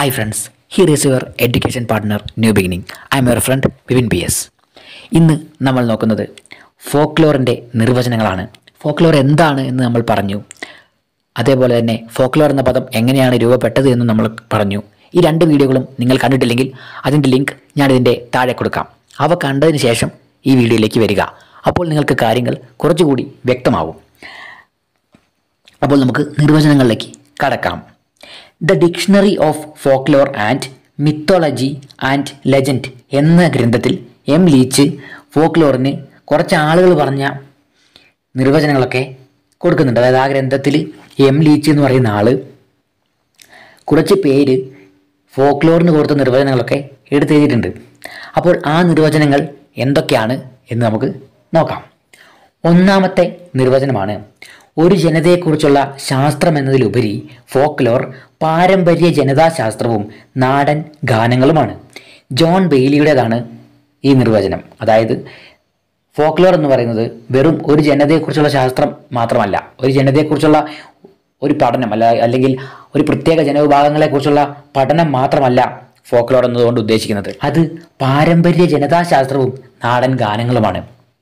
Hi friends, here is your education partner New Beginning. I am your friend Vipin P S ഇന്ന് നമ്മൾ നോക്കുന്നത് ഫോക്ലോറിൻ്റെ നിർവചനങ്ങളാണ് folklore എന്താണ് എന്ന് നമ്മൾ പറഞ്ഞു അതേപോലെ തന്നെ ഫോക്ലോർ എന്ന പദം എങ്ങനെയാണ് രൂപപ്പെട്ടത് എന്ന് നമ്മൾ പറഞ്ഞു ഈ രണ്ട് വീഡിയോകളും നിങ്ങൾ കണ്ടിട്ടില്ലെങ്കിൽ അതിൻ്റെ ലിങ്ക് ഞാനിതിൻ്റെ താഴെ കൊടുക്കാം അവ കണ്ടതിന് ശേഷം ഈ വീഡിയോയിലേക്ക് വരിക അപ്പോൾ നിങ്ങൾക്ക് കാര്യങ്ങൾ കുറച്ചുകൂടി വ്യക്തമാവും അപ്പോൾ നമുക്ക് നിർവചനങ്ങളിലേക്ക് കടക്കാം the dictionary of folklore and mythology and legend എന്ന ഗ്രന്ഥത്തിൽ എം ലീച്ച് ഫോക്ലോറിന് കുറച്ച് ആളുകൾ പറഞ്ഞ നിർവചനങ്ങളൊക്കെ കൊടുക്കുന്നുണ്ട് അതായത് ആ ഗ്രന്ഥത്തിൽ എം ലീച്ച് എന്ന് പറയുന്ന ആള് കുറച്ച് പേര് ഫോക്ലോറിന് കൊടുത്ത നിർവചനങ്ങളൊക്കെ എടുത്തെഴുതിയിട്ടുണ്ട് അപ്പോൾ ആ നിർവചനങ്ങൾ എന്തൊക്കെയാണ് എന്ന് നമുക്ക് നോക്കാം ഒന്നാമത്തെ നിർവചനമാണ് ഒരു ജനതയെക്കുറിച്ചുള്ള ശാസ്ത്രം എന്നതിലുപരി ഫോക്ലോർ പാരമ്പര്യ ജനതാശാസ്ത്രവും നാടൻ ഗാനങ്ങളുമാണ് ജോൺ ബെയ്ലിയുടേതാണ് ഈ നിർവചനം അതായത് ഫോക്ലോർ എന്ന് പറയുന്നത് വെറും ഒരു ജനതയെക്കുറിച്ചുള്ള ശാസ്ത്രം മാത്രമല്ല ഒരു ജനതയെക്കുറിച്ചുള്ള ഒരു പഠനം അല്ല അല്ലെങ്കിൽ ഒരു പ്രത്യേക ജനവിഭാഗങ്ങളെക്കുറിച്ചുള്ള പഠനം മാത്രമല്ല ഫോക്ലോർ എന്നതുകൊണ്ട് ഉദ്ദേശിക്കുന്നത് അത് പാരമ്പര്യ ജനതാശാസ്ത്രവും നാടൻ ഗാനങ്ങളുമാണ്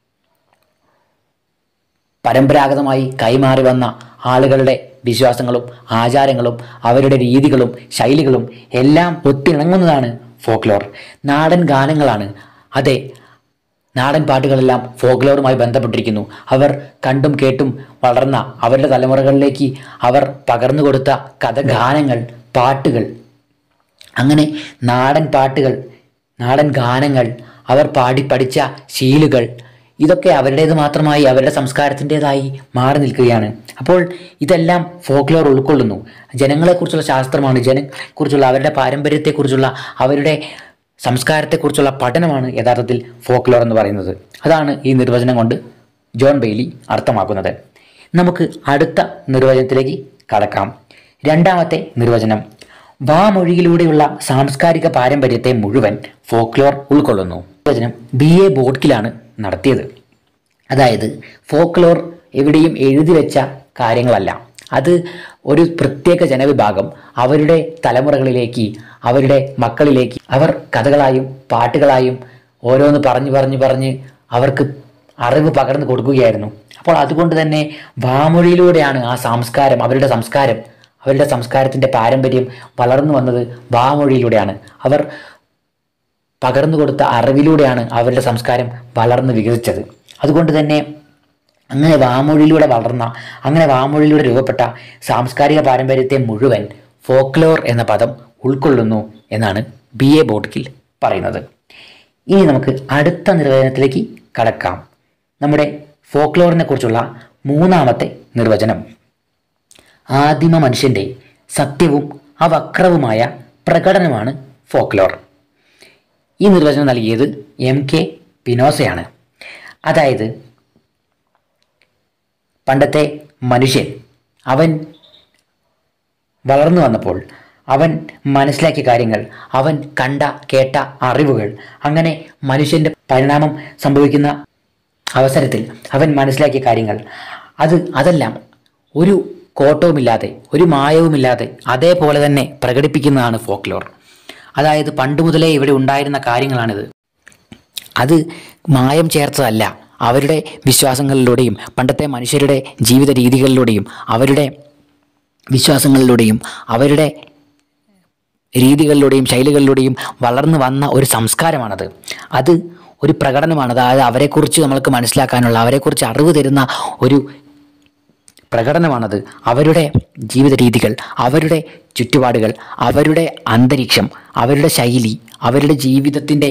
പരമ്പരാഗതമായി കൈമാറി വന്ന ആളുകളുടെ വിശ്വാസങ്ങളും ആചാരങ്ങളും അവരുടെ രീതികളും ശൈലികളും എല്ലാം ഒത്തിണങ്ങുന്നതാണ് ഫോക്ലോർ നാടൻ ഗാനങ്ങളാണ് അതെ നാടൻ പാട്ടുകളെല്ലാം ഫോക്ലോറുമായി ബന്ധപ്പെട്ടിരിക്കുന്നു അവർ കണ്ടും കേട്ടും വളർന്ന അവരുടെ തലമുറകളിലേക്ക് അവർ പകർന്നു കൊടുത്ത കഥ ഗാനങ്ങൾ പാട്ടുകൾ അങ്ങനെ നാടൻ പാട്ടുകൾ നാടൻ ഗാനങ്ങൾ അവർ പാടി പഠിച്ച ശീലുകൾ ഇതൊക്കെ അവരുടേത് മാത്രമായി അവരുടെ സംസ്കാരത്തിൻ്റെതായി മാറി നിൽക്കുകയാണ് അപ്പോൾ ഇതെല്ലാം ഫോക്ലോർ ഉൾക്കൊള്ളുന്നു ജനങ്ങളെക്കുറിച്ചുള്ള ശാസ്ത്രമാണ് ജനങ്ങളെക്കുറിച്ചുള്ള അവരുടെ പാരമ്പര്യത്തെക്കുറിച്ചുള്ള അവരുടെ സംസ്കാരത്തെക്കുറിച്ചുള്ള പഠനമാണ് യഥാർത്ഥത്തിൽ ഫോക്ലോർ എന്ന് പറയുന്നത് അതാണ് ഈ നിർവചനം കൊണ്ട് ജോൺ ബെയ്ലി അർത്ഥമാക്കുന്നത് നമുക്ക് അടുത്ത നിർവചനത്തിലേക്ക് കടക്കാം രണ്ടാമത്തെ നിർവചനം വാമൊഴിയിലൂടെയുള്ള സാംസ്കാരിക പാരമ്പര്യത്തെ മുഴുവൻ ഫോക്ലോർ ഉൾക്കൊള്ളുന്നു നിർവചനം ബി എ ബോഡ്കിലാണ് നടത്തിയത് അതായത് ഫോക്ലോർ എവിടെയും എഴുതി വെച്ച കാര്യങ്ങളല്ല അത് ഒരു പ്രത്യേക ജനവിഭാഗം അവരുടെ തലമുറകളിലേക്ക് അവരുടെ മക്കളിലേക്ക് അവർ കഥകളായും പാട്ടുകളായും ഓരോന്ന് പറഞ്ഞു പറഞ്ഞു പറഞ്ഞ് അവർക്ക് അറിവ് പകർന്നു കൊടുക്കുകയായിരുന്നു അപ്പോൾ അതുകൊണ്ട് തന്നെ വാമൊഴിയിലൂടെയാണ് ആ സംസ്കാരം അവരുടെ സംസ്കാരം അവരുടെ സംസ്കാരത്തിൻ്റെ പാരമ്പര്യം വളർന്നു വന്നത് വാമൊഴിയിലൂടെയാണ് അവർ പകർന്നു കൊടുത്ത അറിവിലൂടെയാണ് അവരുടെ സംസ്കാരം വളർന്ന് വികസിച്ചത് അതുകൊണ്ട് തന്നെ അങ്ങനെ വാമൊഴിയിലൂടെ വളർന്ന അങ്ങനെ വാമൊഴിയിലൂടെ രൂപപ്പെട്ട സാംസ്കാരിക പാരമ്പര്യത്തെ മുഴുവൻ ഫോക്ലോർ എന്ന പദം ഉൾക്കൊള്ളുന്നു എന്നാണ് ബി എ ബോഡ്കിൽ പറയുന്നത് ഇനി നമുക്ക് അടുത്ത നിർവചനത്തിലേക്ക് കടക്കാം നമ്മുടെ ഫോക്ലോറിനെ കുറിച്ചുള്ള മൂന്നാമത്തെ നിർവചനം ആദിമ മനുഷ്യൻ്റെ സത്യവും അവക്രവുമായ പ്രകടനമാണ് ഫോക്ലോർ ഈ നിർവചനം നൽകിയത് എം കെ പിനോസയാണ് അതായത് പണ്ടത്തെ മനുഷ്യൻ അവൻ വളർന്നു വന്നപ്പോൾ അവൻ മനസ്സിലാക്കിയ കാര്യങ്ങൾ അവൻ കണ്ട കേട്ട അറിവുകൾ അങ്ങനെ മനുഷ്യൻ്റെ പരിണാമം സംഭവിക്കുന്ന അവസരത്തിൽ അവൻ മനസ്സിലാക്കിയ കാര്യങ്ങൾ അത് അതെല്ലാം ഒരു കോട്ടവുമില്ലാതെ ഒരു മായവുമില്ലാതെ അതേപോലെ തന്നെ പ്രകടിപ്പിക്കുന്നതാണ് ഫോക്ലോർ അതായത് പണ്ട് മുതലേ ഇവിടെ ഉണ്ടായിരുന്ന കാര്യങ്ങളാണിത് അത് മായം ചേർത്തതല്ല അവരുടെ വിശ്വാസങ്ങളിലൂടെയും പണ്ടത്തെ മനുഷ്യരുടെ ജീവിത രീതികളിലൂടെയും അവരുടെ വിശ്വാസങ്ങളിലൂടെയും അവരുടെ രീതികളിലൂടെയും ശൈലികളിലൂടെയും വളർന്നു വന്ന ഒരു സംസ്കാരമാണത് അത് ഒരു പ്രകടനമാണ് അതായത് അവരെക്കുറിച്ച് നമ്മൾക്ക് മനസ്സിലാക്കാനുള്ള അവരെക്കുറിച്ച് അറിവ് തരുന്ന ഒരു പ്രകടനമാണത് അവരുടെ ജീവിത രീതികൾ അവരുടെ ചുറ്റുപാടുകൾ അവരുടെ അന്തരീക്ഷം അവരുടെ ശൈലി അവരുടെ ജീവിതത്തിൻ്റെ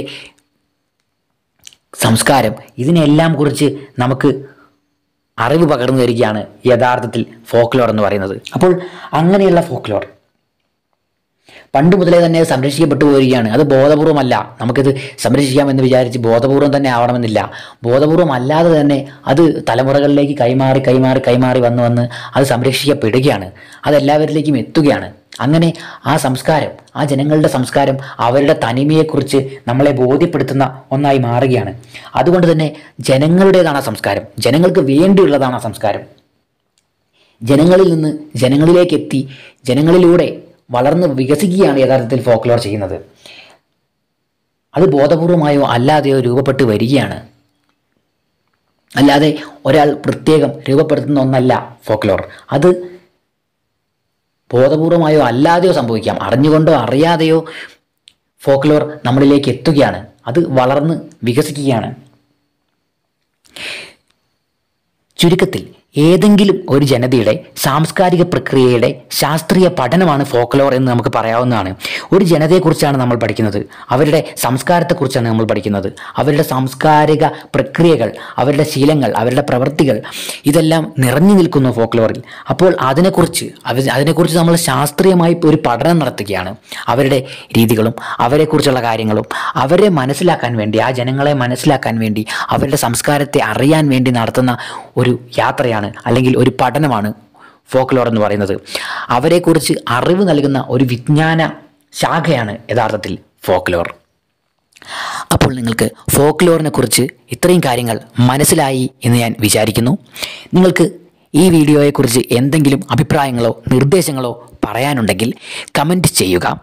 സംസ്കാരം ഇതിനെല്ലാം കുറിച്ച് നമുക്ക് അറിവ് പകർന്നു തരികയാണ് യഥാർത്ഥത്തിൽ ഫോക്ലോർ എന്ന് പറയുന്നത് അപ്പോൾ അങ്ങനെയുള്ള ഫോക്ലോർ പണ്ട് മുതലേ തന്നെ അത് സംരക്ഷിക്കപ്പെട്ടു പോവുകയാണ് അത് ബോധപൂർവമല്ല നമുക്കിത് സംരക്ഷിക്കാമെന്ന് വിചാരിച്ച് ബോധപൂർവം തന്നെ ആവണമെന്നില്ല ബോധപൂർവം അല്ലാതെ തന്നെ അത് തലമുറകളിലേക്ക് കൈമാറി കൈമാറി കൈമാറി വന്ന് വന്ന് അത് സംരക്ഷിക്കപ്പെടുകയാണ് അത് എല്ലാവരിലേക്കും എത്തുകയാണ് അങ്ങനെ ആ സംസ്കാരം ആ ജനങ്ങളുടെ സംസ്കാരം അവരുടെ തനിമയെക്കുറിച്ച് നമ്മളെ ബോധ്യപ്പെടുത്തുന്ന ഒന്നായി മാറുകയാണ് അതുകൊണ്ട് തന്നെ ജനങ്ങളുടേതാണ് ആ സംസ്കാരം ജനങ്ങൾക്ക് വേണ്ടിയുള്ളതാണ് ആ സംസ്കാരം ജനങ്ങളിൽ നിന്ന് ജനങ്ങളിലേക്ക് എത്തി ജനങ്ങളിലൂടെ വളർന്ന് വികസിക്കുകയാണ് യഥാർത്ഥത്തിൽ ഫോക്ലോർ ചെയ്യുന്നത് അത് ബോധപൂർവമായോ അല്ലാതെയോ രൂപപ്പെട്ട് വരികയാണ് അല്ലാതെ ഒരാൾ പ്രത്യേകം രൂപപ്പെടുത്തുന്ന ഒന്നല്ല ഫോക്ലോർ അത് ബോധപൂർവമായോ അല്ലാതെയോ സംഭവിക്കാം അറിഞ്ഞുകൊണ്ടോ അറിയാതെയോ ഫോക്ലോർ നമ്മളിലേക്ക് എത്തുകയാണ് അത് വളർന്ന് വികസിക്കുകയാണ് ചുരുക്കത്തിൽ ഏതെങ്കിലും ഒരു ജനതയുടെ സാംസ്കാരിക പ്രക്രിയയുടെ ശാസ്ത്രീയ പഠനമാണ് ഫോക്ലോർ എന്ന് നമുക്ക് പറയാവുന്നതാണ് ഒരു ജനതയെക്കുറിച്ചാണ് നമ്മൾ പഠിക്കുന്നത് അവരുടെ സംസ്കാരത്തെക്കുറിച്ചാണ് നമ്മൾ പഠിക്കുന്നത് അവരുടെ സാംസ്കാരിക പ്രക്രിയകൾ അവരുടെ ശീലങ്ങൾ അവരുടെ പ്രവൃത്തികൾ ഇതെല്ലാം നിറഞ്ഞു നിൽക്കുന്നു ഫോക്ലോറിൽ അപ്പോൾ അതിനെക്കുറിച്ച് അവ അതിനെക്കുറിച്ച് നമ്മൾ ശാസ്ത്രീയമായി ഒരു പഠനം നടത്തുകയാണ് അവരുടെ രീതികളും അവരെക്കുറിച്ചുള്ള കാര്യങ്ങളും അവരെ മനസ്സിലാക്കാൻ വേണ്ടി ആ ജനങ്ങളെ മനസ്സിലാക്കാൻ വേണ്ടി അവരുടെ സംസ്കാരത്തെ അറിയാൻ വേണ്ടി നടത്തുന്ന ഒരു യാത്രയാണ് അല്ലെങ്കിൽ ഒരു പഠനമാണ് ഫോക്ലോർ എന്ന് പറയുന്നത് അവരെക്കുറിച്ച് അറിവ് നൽകുന്ന ഒരു വിജ്ഞാന ശാഖയാണ് യഥാർത്ഥത്തിൽ ഫോക്ലോർ അപ്പോൾ നിങ്ങൾക്ക് ഫോക്ലോറിനെ കുറിച്ച് ഇത്രയും കാര്യങ്ങൾ മനസ്സിലായി എന്ന് ഞാൻ വിചാരിക്കുന്നു നിങ്ങൾക്ക് ഈ വീഡിയോയെക്കുറിച്ച് എന്തെങ്കിലും അഭിപ്രായങ്ങളോ നിർദ്ദേശങ്ങളോ പറയാനുണ്ടെങ്കിൽ കമൻറ്റ് ചെയ്യുക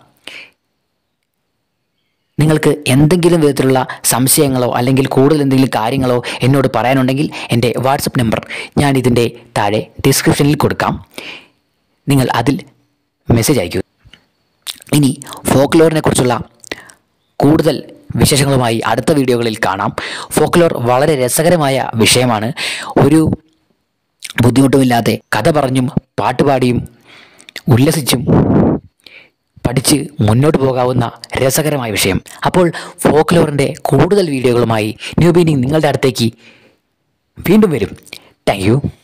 നിങ്ങൾക്ക് എന്തെങ്കിലും വിധത്തിലുള്ള സംശയങ്ങളോ അല്ലെങ്കിൽ കൂടുതൽ എന്തെങ്കിലും കാര്യങ്ങളോ എന്നോട് പറയാനുണ്ടെങ്കിൽ എൻ്റെ വാട്സപ്പ് നമ്പർ ഞാൻ ഇതിൻ്റെ താഴെ ഡിസ്ക്രിപ്ഷനിൽ കൊടുക്കാം നിങ്ങൾ അതിൽ മെസ്സേജ് അയയ്ക്കുക ഇനി ഫോക്ലോറിനെ കുറിച്ചുള്ള കൂടുതൽ വിശേഷങ്ങളുമായി അടുത്ത വീഡിയോകളിൽ കാണാം ഫോക്ലോർ വളരെ രസകരമായ വിഷയമാണ് ഒരു ബുദ്ധിമുട്ടുമില്ലാതെ കഥ പറഞ്ഞും പാട്ടുപാടിയും ഉല്ലസിച്ചും പഠിച്ച് മുന്നോട്ട് പോകാവുന്ന രസകരമായ വിഷയം അപ്പോൾ ഫോക്ലോറിൻ്റെ കൂടുതൽ വീഡിയോകളുമായി ന്യൂ ബീനിങ് നിങ്ങളുടെ അടുത്തേക്ക് വീണ്ടും വരും താങ്ക് യു